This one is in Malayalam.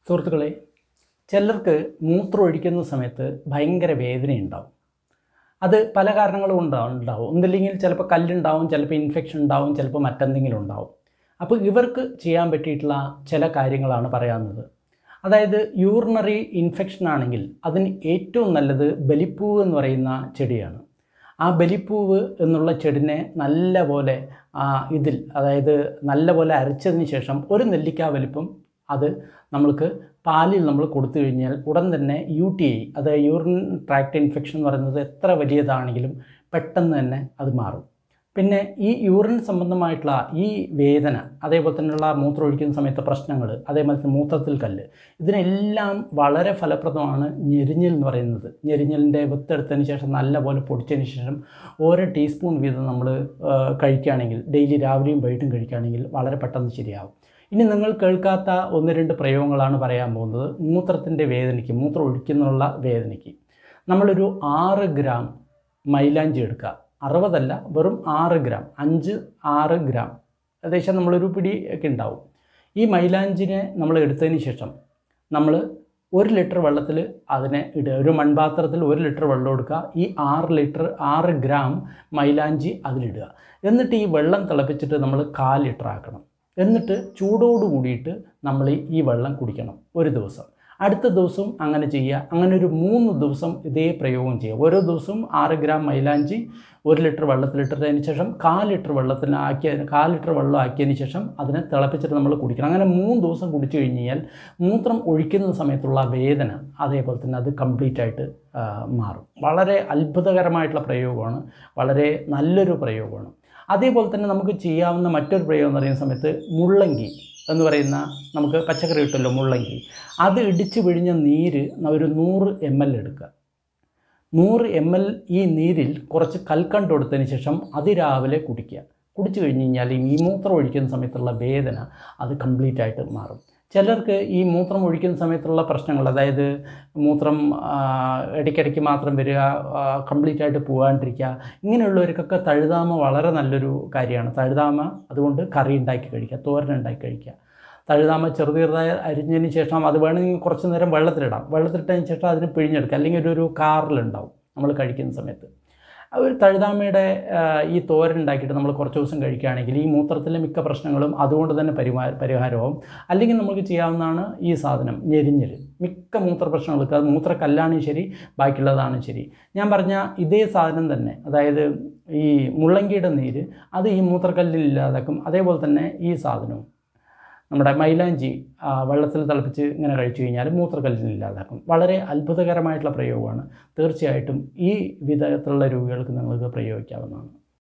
സുഹൃത്തുക്കളെ ചിലർക്ക് മൂത്രം ഒഴിക്കുന്ന സമയത്ത് ഭയങ്കര വേദനയുണ്ടാവും അത് പല കാരണങ്ങളും ഉണ്ടാവും ഉണ്ടാവും ഒന്നില്ലെങ്കിൽ ചിലപ്പോൾ കല്ലുണ്ടാവും ചിലപ്പോൾ ഇൻഫെക്ഷൻ ഉണ്ടാവും ചിലപ്പോൾ മറ്റെന്തെങ്കിലും ഉണ്ടാവും അപ്പോൾ ഇവർക്ക് ചെയ്യാൻ പറ്റിയിട്ടുള്ള ചില കാര്യങ്ങളാണ് പറയാവുന്നത് അതായത് യൂറിനറി ഇൻഫെക്ഷൻ ആണെങ്കിൽ അതിന് ഏറ്റവും നല്ലത് ബലിപ്പൂവ് എന്ന് പറയുന്ന ചെടിയാണ് ആ ബലിപ്പൂവ് എന്നുള്ള ചെടിനെ നല്ല പോലെ ആ, ഇതിൽ അതായത് നല്ല പോലെ അരച്ചതിന് ശേഷം ഒരു നെല്ലിക്ക വലിപ്പം അത് നമ്മൾക്ക് പാലിൽ നമ്മൾ കൊടുത്തു കഴിഞ്ഞാൽ ഉടൻ തന്നെ യു ടി ഐ അതായത് യൂറിൻ ട്രാക്ട് ഇൻഫെക്ഷൻ എന്ന് പറയുന്നത് എത്ര വലിയതാണെങ്കിലും പെട്ടെന്ന് തന്നെ അത് മാറും പിന്നെ ഈ യൂറിൻ സംബന്ധമായിട്ടുള്ള ഈ വേദന അതേപോലെ തന്നെയുള്ള മൂത്രം ഒഴിക്കുന്ന സമയത്തെ പ്രശ്നങ്ങൾ അതേപോലെ തന്നെ മൂത്രത്തിൽ കല്ല് ഇതിനെല്ലാം വളരെ ഫലപ്രദമാണ് ഞെരിഞ്ഞൽ എന്ന് പറയുന്നത് ഞെരിഞ്ഞലിൻ്റെ വിത്തെടുത്തതിന് ശേഷം നല്ലപോലെ പൊടിച്ചതിന് ശേഷം ഓരോ ടീസ്പൂൺ വീതം നമ്മൾ കഴിക്കുകയാണെങ്കിൽ ഡെയിലി രാവിലെയും വൈകിട്ടും കഴിക്കുകയാണെങ്കിൽ വളരെ പെട്ടെന്ന് ശരിയാവും ഇനി നിങ്ങൾ കേൾക്കാത്ത ഒന്ന് രണ്ട് പ്രയോഗങ്ങളാണ് പറയാൻ പോകുന്നത് മൂത്രത്തിൻ്റെ വേദനയ്ക്ക് മൂത്രം ഒഴിക്കുന്നുള്ള വേദനയ്ക്ക് നമ്മളൊരു ആറ് ഗ്രാം മൈലാഞ്ചി എടുക്കുക അറുപതല്ല വെറും ആറ് ഗ്രാം അഞ്ച് ആറ് ഗ്രാം ഏകദേശം നമ്മളൊരു പിടി ഒക്കെ ഉണ്ടാവും ഈ മൈലാഞ്ചിനെ നമ്മൾ എടുത്തതിന് ശേഷം നമ്മൾ ഒരു ലിറ്റർ വെള്ളത്തിൽ അതിനെ ഇടുക ഒരു മൺപാത്രത്തിൽ ഒരു ലിറ്റർ വെള്ളം എടുക്കുക ഈ ആറ് ലിറ്റർ ആറ് ഗ്രാം മൈലാഞ്ചി അതിലിടുക എന്നിട്ട് ഈ വെള്ളം തിളപ്പിച്ചിട്ട് നമ്മൾ കാൽ ലിറ്റർ ആക്കണം എന്നിട്ട് ചൂടോട് കൂടിയിട്ട് നമ്മൾ ഈ വെള്ളം കുടിക്കണം ഒരു ദിവസം അടുത്ത ദിവസവും അങ്ങനെ ചെയ്യുക അങ്ങനെ ഒരു മൂന്ന് ദിവസം ഇതേ പ്രയോഗം ചെയ്യുക ഓരോ ദിവസവും ആറ് ഗ്രാം മൈലാഞ്ചി ഒരു ലിറ്റർ വെള്ളത്തിലിട്ടതിന് ശേഷം കാൽ ലിറ്റർ വെള്ളത്തിലാക്കിയ കാൽ ലിറ്റർ വെള്ളം ആക്കിയതിന് ശേഷം അതിനെ തിളപ്പിച്ചിട്ട് നമ്മൾ കുടിക്കണം അങ്ങനെ മൂന്ന് ദിവസം കുടിച്ചു കഴിഞ്ഞ് കഴിഞ്ഞാൽ മൂത്രം ഒഴിക്കുന്ന സമയത്തുള്ള വേദന അതേപോലെ തന്നെ അത് കംപ്ലീറ്റ് ആയിട്ട് ആ, മാറും വളരെ അത്ഭുതകരമായിട്ടുള്ള പ്രയോഗമാണ് വളരെ നല്ലൊരു പ്രയോഗമാണ് അതേപോലെ തന്നെ നമുക്ക് ചെയ്യാവുന്ന മറ്റൊരു പ്രയോഗം എന്ന് പറയുന്ന സമയത്ത് മുള്ളങ്കി എന്ന് പറയുന്ന നമുക്ക് പച്ചക്കറി കിട്ടുമല്ലോ മുള്ളങ്കി അത് ഇടിച്ച് പിഴിഞ്ഞ നീര് ഒരു നൂറ് എം എൽ എടുക്കുക നൂറ് എം എൽ ഈ നീരിൽ കുറച്ച് കൽക്കണ്ട് കൊടുത്തതിന് ശേഷം അതിരാവിലെ കുടിക്കുക കുടിച്ചു കഴിഞ്ഞ് കഴിഞ്ഞാൽ ഈ മൂത്രം ഒഴിക്കുന്ന സമയത്തുള്ള വേദന അത് കംപ്ലീറ്റ് ആയിട്ട് മാറും ചിലർക്ക് ഈ മൂത്രം ഒഴിക്കുന്ന സമയത്തുള്ള പ്രശ്നങ്ങൾ അതായത് മൂത്രം ആ, ഇടയ്ക്കിടയ്ക്ക് മാത്രം വരിക കംപ്ലീറ്റ് ആയിട്ട് പോകാണ്ടിരിക്കുക ഇങ്ങനെയുള്ളവർക്കൊക്കെ തഴുതാമ വളരെ നല്ലൊരു കാര്യമാണ് തഴുതാമ അതുകൊണ്ട് കറി ഉണ്ടാക്കി കഴിക്കുക തോരൻ ഉണ്ടാക്കി കഴിക്കുക തഴുതാമ ചെറു ചെറുതായി അരിഞ്ഞതിന് ശേഷം അത് വേണമെങ്കിൽ കുറച്ച് നേരം വെള്ളത്തിലിടാം വെള്ളത്തിലിട്ടതിന് ശേഷം അതിന് പിഴിഞ്ഞെടുക്കുക അല്ലെങ്കിൽ ഒരു ഒരു കാറിലുണ്ടാവും നമ്മൾ കഴിക്കുന്ന സമയത്ത് ആ ഒരു തഴുതാമയുടെ ആ, ഈ തോരൻ ഉണ്ടാക്കിയിട്ട് നമ്മൾ കുറച്ച് ദിവസം കഴിക്കുകയാണെങ്കിൽ ഈ മൂത്രത്തിലെ മിക്ക പ്രശ്നങ്ങളും അതുകൊണ്ട് തന്നെ പരിമാ പരിഹാരമാവും അല്ലെങ്കിൽ നമുക്ക് ചെയ്യാവുന്നതാണ് ഈ സാധനം ഞെരിഞ്ഞൽ മിക്ക മൂത്ര പ്രശ്നങ്ങൾക്ക് അത് മൂത്രക്കല്ലാണെങ്കിൽ ശരി ബാക്കിയുള്ളതാണ് ശരി ഞാൻ പറഞ്ഞ ഇതേ സാധനം തന്നെ അതായത് ഈ മുള്ളങ്കിയുടെ നീര് അത് ഈ മൂത്രക്കല്ലിൽ ഇല്ലാതാക്കും അതേപോലെ തന്നെ ഈ സാധനവും നമ്മുടെ മൈലാഞ്ചി ആ, വെള്ളത്തിൽ തിളപ്പിച്ച് ഇങ്ങനെ കഴിച്ചു കഴിഞ്ഞാൽ മൂത്രക്കല്ലിന് ഇല്ലാതാക്കും വളരെ അത്ഭുതകരമായിട്ടുള്ള പ്രയോഗമാണ് തീർച്ചയായിട്ടും ഈ വിധത്തിലുള്ള രോഗികൾക്ക് നിങ്ങൾക്ക് പ്രയോഗിക്കാവുന്നതാണ്